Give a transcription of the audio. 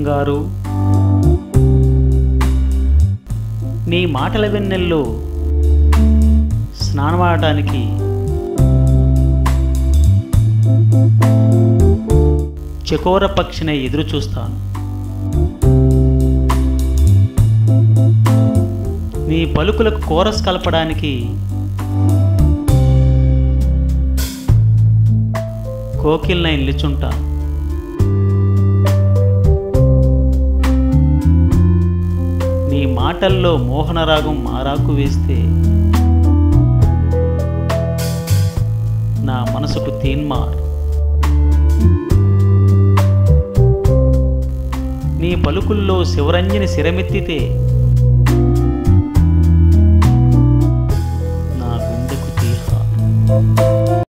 బంగారు నీ మాటల వెన్నెల్లో స్నానమాడటానికి చకోర పక్షిని ఎదురు చూస్తాను నీ పలుకులకు కోరస్ కలపడానికి కోకిల్నై నిలుచుంటాను నీ మాటల్లో మోహనరాగం మారాకు వేస్తే నా మనసుకు తీన్మార్ నీ పలుకుల్లో శివరంజని శిరమెత్తితే